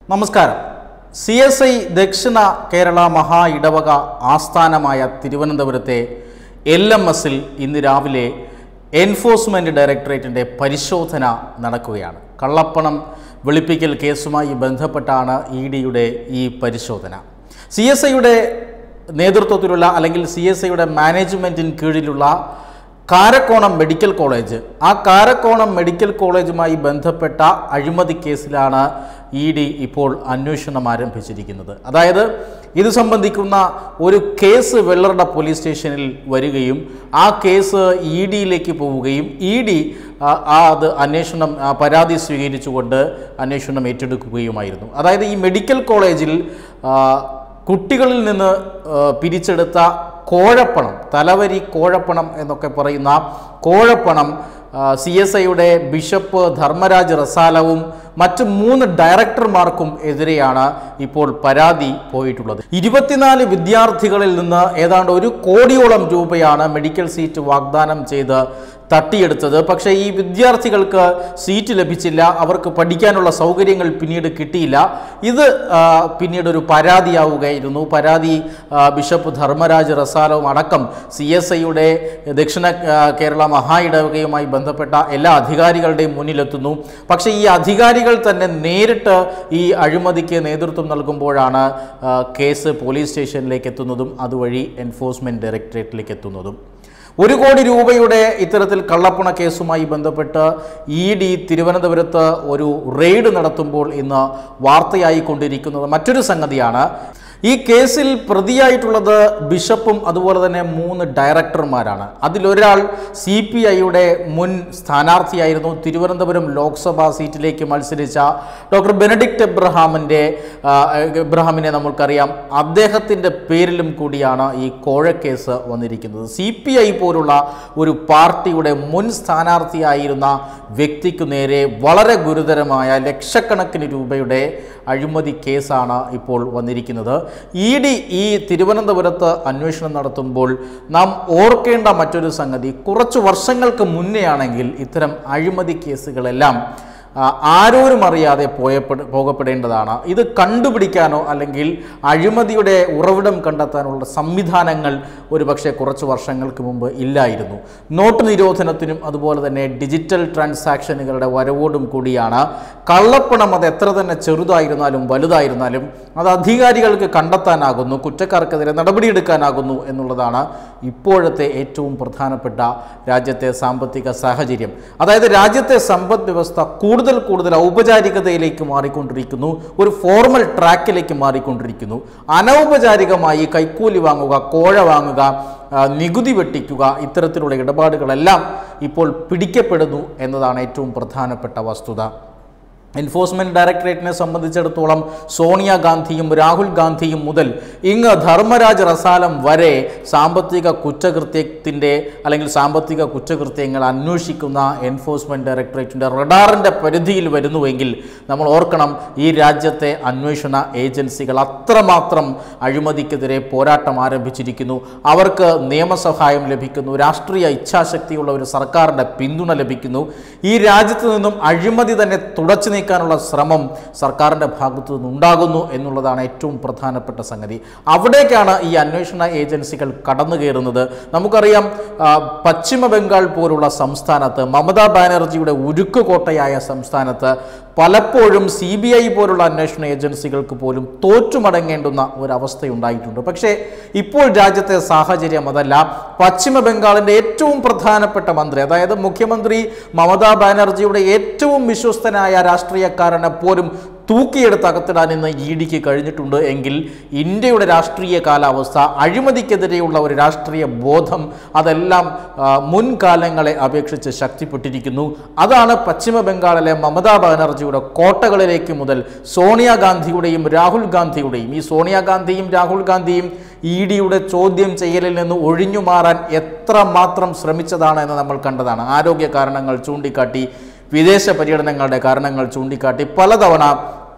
നമസ്കാരം C S I ദക്ഷിണ കേരള മഹാ ഇടവക ആസ്ഥാനമായ തിരുവനന്തപുരത്തെ എൽ എം എസിൽ ഇന്ന് രാവിലെ എൻഫോഴ്സ്മെൻറ്റ് ഡയറക്ടറേറ്റിൻ്റെ പരിശോധന നടക്കുകയാണ് കള്ളപ്പണം വെളുപ്പിക്കൽ കേസുമായി ബന്ധപ്പെട്ടാണ് ഇ ഡിയുടെ ഈ പരിശോധന സി എസ് ഐയുടെ നേതൃത്വത്തിലുള്ള അല്ലെങ്കിൽ സി എസ് ഐയുടെ മാനേജ്മെൻറ്റിന് കീഴിലുള്ള കാരക്കോണം മെഡിക്കൽ കോളേജ് ആ കാരക്കോണം മെഡിക്കൽ കോളേജുമായി ബന്ധപ്പെട്ട അഴിമതി കേസിലാണ് ഇ ഡി ഇപ്പോൾ അന്വേഷണം ആരംഭിച്ചിരിക്കുന്നത് അതായത് ഇത് സംബന്ധിക്കുന്ന ഒരു കേസ് വെള്ളറട പോലീസ് സ്റ്റേഷനിൽ വരികയും ആ കേസ് ഇ ഡിയിലേക്ക് പോവുകയും ഇ ഡി ആ അത് അന്വേഷണം ആ പരാതി സ്വീകരിച്ചുകൊണ്ട് അന്വേഷണം ഏറ്റെടുക്കുകയുമായിരുന്നു അതായത് ഈ മെഡിക്കൽ കോളേജിൽ ആ, കുട്ടികളിൽ നിന്ന് ആ, പിരിച്ചെടുത്ത കോഴപ്പണം തലവരി കോഴപ്പണം എന്നൊക്കെ പറയുന്ന കോഴപ്പണം സി എസ് ഐയുടെ ബിഷപ്പ് ധർമ്മരാജ് റസാലവും മറ്റ് മൂന്ന് ഡയറക്ടർമാർക്കും എതിരെയാണ് ഇപ്പോൾ പരാതി പോയിട്ടുള്ളത് ഇരുപത്തിനാല് വിദ്യാർത്ഥികളിൽ നിന്ന് ഏതാണ്ട് ഒരു കോടിയോളം രൂപയാണ് മെഡിക്കൽ സീറ്റ് വാഗ്ദാനം ചെയ്ത് തട്ടിയെടുത്തത് പക്ഷേ ഈ വിദ്യാർത്ഥികൾക്ക് സീറ്റ് ലഭിച്ചില്ല അവർക്ക് പഠിക്കാനുള്ള സൗകര്യങ്ങൾ പിന്നീട് കിട്ടിയില്ല ഇത് ആ, പിന്നീട് ഒരു പരാതിയാവുകയായിരുന്നു പരാതി ആ, ബിഷപ്പ് ധർമ്മരാജ് റസാലവും അടക്കം സി എസ് ഐയുടെ ദക്ഷിണ ആ, കേരള മഹാ ഇടവകയുമായി ബന്ധപ്പെട്ട എല്ലാ അധികാരികളുടെയും മുന്നിലെത്തുന്നു പക്ഷേ ഈ അധികാരികൾ തന്നെ നേരിട്ട് ഈ അഴിമതിക്ക് നേതൃത്വം നൽകുമ്പോഴാണ് ആ, കേസ് പോലീസ് സ്റ്റേഷനിലേക്ക് എത്തുന്നതും അതുവഴി എൻഫോഴ്സ്മെൻറ്റ് ഡയറക്ടറേറ്റിലേക്ക് എത്തുന്നതും ഒരു കോടി രൂപയുടെ ഇത്തരത്തിൽ കള്ളപ്പണ കേസുമായി ബന്ധപ്പെട്ട് ഇ ഡി തിരുവനന്തപുരത്ത് ഒരു റെയ്ഡ് നടത്തുമ്പോൾ ഇന്ന് വാർത്തയായിക്കൊണ്ടിരിക്കുന്നത് മറ്റൊരു സംഗതിയാണ് ഈ കേസിൽ പ്രതിയായിട്ടുള്ളത് ബിഷപ്പും അതുപോലെ തന്നെ മൂന്ന് ഡയറക്ടർമാരാണ് അതിലൊരാൾ സി പി ഐയുടെ മുൻ സ്ഥാനാർത്ഥിയായിരുന്നു തിരുവനന്തപുരം ലോക്സഭാ സീറ്റിലേക്ക് മത്സരിച്ച ഡോക്ടർ ബെനഡിക്റ്റ് എബ്രഹാമിൻ്റെ ആ, എബ്രഹാമിനെ നമ്മൾക്കറിയാം അദ്ദേഹത്തിൻ്റെ പേരിലും കൂടിയാണ് ഈ കോഴക്കേസ് വന്നിരിക്കുന്നത് സി പി ഐ പോലുള്ള ഒരു പാർട്ടിയുടെ മുൻ സ്ഥാനാർത്ഥിയായിരുന്ന വ്യക്തിക്കു നേരെ വളരെ ഗുരുതരമായ ലക്ഷക്കണക്കിന് രൂപയുടെ അഴിമതി കേസാണ് ഇപ്പോൾ വന്നിരിക്കുന്നത് ഇ ഡി ഈ തിരുവനന്തപുരത്ത് അന്വേഷണം നടത്തുമ്പോൾ നാം ഓർക്കേണ്ട മറ്റൊരു സംഗതി കുറച്ച് വർഷങ്ങൾക്ക് മുന്നെയാണെങ്കിൽ ഇത്തരം അഴിമതി കേസുകളെല്ലാം ആ, ആരോരും അറിയാതെ പോയപ്പെട പോകപ്പെടേണ്ടതാണ് ഇത് കണ്ടുപിടിക്കാനോ അല്ലെങ്കിൽ അഴിമതിയുടെ ഉറവിടം കണ്ടെത്താനുള്ള സംവിധാനങ്ങൾ ഒരുപക്ഷെ കുറച്ച് വർഷങ്ങൾക്ക് മുമ്പ് ഇല്ലായിരുന്നു നോട്ട് നിരോധനത്തിനും അതുപോലെ തന്നെ ഡിജിറ്റൽ ട്രാൻസാക്ഷനുകളുടെ വരവോടും കൂടിയാണ് കള്ളപ്പണം അത് എത്ര തന്നെ ചെറുതായിരുന്നാലും വലുതായിരുന്നാലും അത് അധികാരികൾക്ക് കണ്ടെത്താനാകുന്നു കുറ്റക്കാർക്കെതിരെ നടപടിയെടുക്കാനാകുന്നു എന്നുള്ളതാണ് ഇപ്പോഴത്തെ ഏറ്റവും പ്രധാനപ്പെട്ട രാജ്യത്തെ സാമ്പത്തിക സാഹചര്യം അതായത് രാജ്യത്തെ സമ്പദ് വ്യവസ്ഥ കൂടുതൽ കൂടുതൽ ഔപചാരികതയിലേക്ക് മാറിക്കൊണ്ടിരിക്കുന്നു ഒരു ഫോർമൽ ട്രാക്കിലേക്ക് മാറിക്കൊണ്ടിരിക്കുന്നു അനൗപചാരികമായി കൈക്കൂലി വാങ്ങുക കോഴ വാങ്ങുക ആ, നികുതി വെട്ടിക്കുക ഇത്തരത്തിലുള്ള ഇടപാടുകളെല്ലാം ഇപ്പോൾ പിടിക്കപ്പെടുന്നു എന്നതാണ് ഏറ്റവും പ്രധാനപ്പെട്ട വസ്തുത എൻഫോഴ്സ്മെന്റ് ഡയറക്ടറേറ്റിനെ സംബന്ധിച്ചിടത്തോളം സോണിയാഗാന്ധിയും രാഹുൽ ഗാന്ധിയും മുതൽ ഇങ്ങ് ധർമ്മരാജ് റസാലം വരെ സാമ്പത്തിക കുറ്റകൃത്യത്തിൻ്റെ അല്ലെങ്കിൽ സാമ്പത്തിക കുറ്റകൃത്യങ്ങൾ അന്വേഷിക്കുന്ന എൻഫോഴ്സ്മെന്റ് ഡയറക്ടറേറ്റിൻ്റെ റഡാറിൻ്റെ പരിധിയിൽ വരുന്നുവെങ്കിൽ നമ്മൾ ഓർക്കണം ഈ രാജ്യത്തെ അന്വേഷണ ഏജൻസികൾ അത്രമാത്രം അഴിമതിക്കെതിരെ പോരാട്ടം ആരംഭിച്ചിരിക്കുന്നു അവർക്ക് നിയമസഹായം ലഭിക്കുന്നു രാഷ്ട്രീയ ഇച്ഛാശക്തിയുള്ള ഒരു സർക്കാരിൻ്റെ പിന്തുണ ലഭിക്കുന്നു ഈ രാജ്യത്ത് നിന്നും അഴിമതി തന്നെ തുടച്ചു നീക്കാനുള്ള ശ്രമം സർക്കാരിൻ്റെ ഭാഗത്തു നിന്നുണ്ടാകുന്നു എന്നുള്ളതാണ് ഏറ്റവും പ്രധാനപ്പെട്ട സംഗതി അവിടേക്കാണ് ഈ അന്വേഷണ ഏജൻസികൾ കടന്നു കയറുന്നത് നമുക്കറിയാം ആ, പശ്ചിമ ബംഗാൾ പോലുള്ള സംസ്ഥാനത്ത് മമതാ ബാനർജിയുടെ ഉരുക്കുകോട്ടയായ സംസ്ഥാനത്ത് പലപ്പോഴും സി ബി ഐ പോലുള്ള അന്വേഷണ ഏജൻസികൾക്ക് പോലും തോറ്റുമടങ്ങേണ്ടുന്ന ഒരവസ്ഥയുണ്ടായിട്ടുണ്ട് പക്ഷേ ഇപ്പോൾ രാജ്യത്തെ സാഹചര്യം അതല്ല പശ്ചിമ ബംഗാളിൻ്റെ ഏറ്റവും പ്രധാനപ്പെട്ട മന്ത്രി അതായത് മുഖ്യമന്ത്രി മമതാ ബാനർജിയുടെ ഏറ്റവും വിശ്വസ്തനായ രാഷ്ട്രീയക്കാരനെ പോലും തൂക്കിയെടുത്ത് അകത്തിടാൻ ഇന്ന് ഇ ഡിക്ക് കഴിഞ്ഞിട്ടുണ്ട് എങ്കിൽ ഇന്ത്യയുടെ രാഷ്ട്രീയ കാലാവസ്ഥ അഴിമതിക്കെതിരെയുള്ള ഒരു രാഷ്ട്രീയ ബോധം അതെല്ലാം ആ, മുൻകാലങ്ങളെ അപേക്ഷിച്ച് ശക്തിപ്പെട്ടിരിക്കുന്നു അതാണ് പശ്ചിമ ബംഗാളിലെ മമതാ ബാനർജിയുടെ കോട്ടകളിലേക്ക് മുതൽ സോണിയാഗാന്ധിയുടെയും രാഹുൽ ഗാന്ധിയുടെയും ഈ സോണിയാഗാന്ധിയും രാഹുൽ ഗാന്ധിയും ഇ ഡിയുടെ ചോദ്യം ചെയ്യലിൽ നിന്ന് ഒഴിഞ്ഞു മാറാൻ എത്രമാത്രം ശ്രമിച്ചതാണ് എന്ന് നമ്മൾ കണ്ടതാണ് ആരോഗ്യ കാരണങ്ങൾ ചൂണ്ടിക്കാട്ടി വിദേശ പര്യടനങ്ങളുടെ കാരണങ്ങൾ ചൂണ്ടിക്കാട്ടി പലതവണ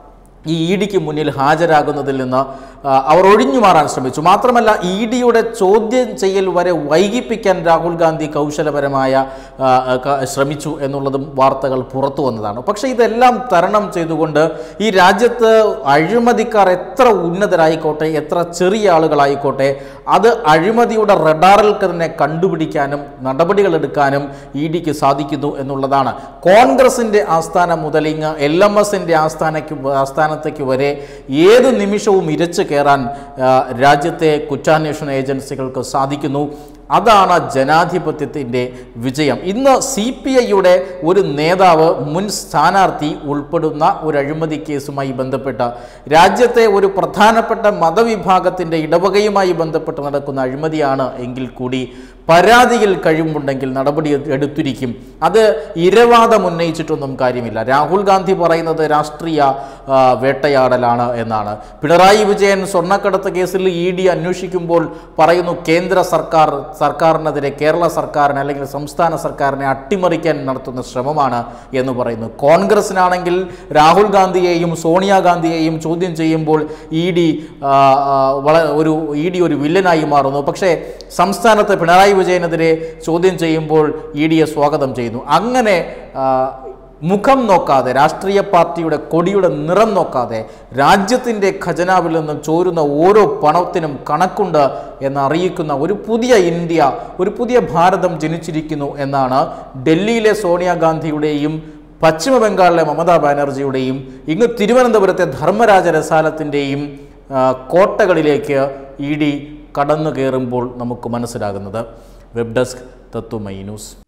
ഈ ഇ ഡിക്ക് മുന്നിൽ ഹാജരാകുന്നതിൽ നിന്ന് ആ, അവർ ഒഴിഞ്ഞു മാറാൻ ശ്രമിച്ചു മാത്രമല്ല ഇ ഡിയുടെ ചോദ്യം ചെയ്യൽ വരെ വൈകിപ്പിക്കാൻ രാഹുൽ ഗാന്ധി കൗശലപരമായ ആ, ക- ശ്രമിച്ചു എന്നുള്ളതും വാർത്തകൾ പുറത്തു വന്നതാണ് പക്ഷേ ഇതെല്ലാം തരണം ചെയ്തുകൊണ്ട് ഈ രാജ്യത്ത് അഴിമതിക്കാർ എത്ര ഉന്നതരായിക്കോട്ടെ എത്ര ചെറിയ ആളുകളായിക്കോട്ടെ അത് അഴിമതിയുടെ റഡാറിൽ തന്നെ കണ്ടുപിടിക്കാനും നടപടികൾ എടുക്കാനും ഇ ഡിക്ക് സാധിക്കുന്നു എന്നുള്ളതാണ് കോൺഗ്രസിൻ്റെ ആസ്ഥാനം മുതൽ ഇങ്ങ് എൽ എം എസിൻ്റെ ആസ്ഥാനയ്ക്ക് ആസ്ഥാനത്തേക്ക് വരെ ഏത് നിമിഷവും ഇരച്ചു കയറാൻ ആ, രാജ്യത്തെ കുറ്റാന്വേഷണ ഏജൻസികൾക്ക് സാധിക്കുന്നു അതാണ് ജനാധിപത്യത്തിൻ്റെ വിജയം ഇന്ന് സി പി ഐയുടെ ഒരു നേതാവ് മുൻ സ്ഥാനാർത്ഥി ഉൾപ്പെടുന്ന ഒരു അഴിമതി കേസുമായി ബന്ധപ്പെട്ട രാജ്യത്തെ ഒരു പ്രധാനപ്പെട്ട മതവിഭാഗത്തിൻ്റെ ഇടവകയുമായി ബന്ധപ്പെട്ട് നടക്കുന്ന അഴിമതിയാണ് എങ്കിൽ കൂടി പരാതിയിൽ കഴിവുണ്ടെങ്കിൽ നടപടി എടുത്തിരിക്കും അത് ഇരവാദം ഉന്നയിച്ചിട്ടൊന്നും കാര്യമില്ല രാഹുൽ ഗാന്ധി പറയുന്നത് രാഷ്ട്രീയ ആ, വേട്ടയാടലാണ് എന്നാണ് പിണറായി വിജയൻ സ്വർണ്ണക്കടത്ത് കേസിൽ ഇ ഡി അന്വേഷിക്കുമ്പോൾ പറയുന്നു കേന്ദ്ര സർക്കാർ സർക്കാരിനെതിരെ കേരള സർക്കാരിനെ അല്ലെങ്കിൽ സംസ്ഥാന സർക്കാരിനെ അട്ടിമറിക്കാൻ നടത്തുന്ന ശ്രമമാണ് എന്ന് പറയുന്നു കോൺഗ്രസിനാണെങ്കിൽ രാഹുൽ ഗാന്ധിയെയും സോണിയാഗാന്ധിയെയും ചോദ്യം ചെയ്യുമ്പോൾ ഇ ഡി ഒരു ഇ ഡി ഒരു വില്ലനായി മാറുന്നു പക്ഷേ സംസ്ഥാനത്ത് പിണറായി വിജയനെതിരെ ചോദ്യം ചെയ്യുമ്പോൾ ഇ ഡിയെ സ്വാഗതം ചെയ്യുന്നു അങ്ങനെ ആ, മുഖം നോക്കാതെ രാഷ്ട്രീയ പാർട്ടിയുടെ കൊടിയുടെ നിറം നോക്കാതെ രാജ്യത്തിൻ്റെ ഖജനാവിൽ നിന്നും ചോരുന്ന ഓരോ പണത്തിനും കണക്കുണ്ട് എന്ന് അറിയിക്കുന്ന ഒരു പുതിയ ഇന്ത്യ ഒരു പുതിയ ഭാരതം ജനിച്ചിരിക്കുന്നു എന്നാണ് ഡൽഹിയിലെ സോണിയാഗാന്ധിയുടെയും പശ്ചിമ ബംഗാളിലെ മമതാ ബാനർജിയുടെയും ഇങ്ങ് തിരുവനന്തപുരത്തെ ധർമ്മരാജ രസാലത്തിൻ്റെയും കോട്ടകളിലേക്ക് ഇ ഡി കടന്നു കയറുമ്പോൾ നമുക്ക് മനസ്സിലാകുന്നത് വെബ് ഡെസ്ക് തത്വമൈ ന്യൂസ്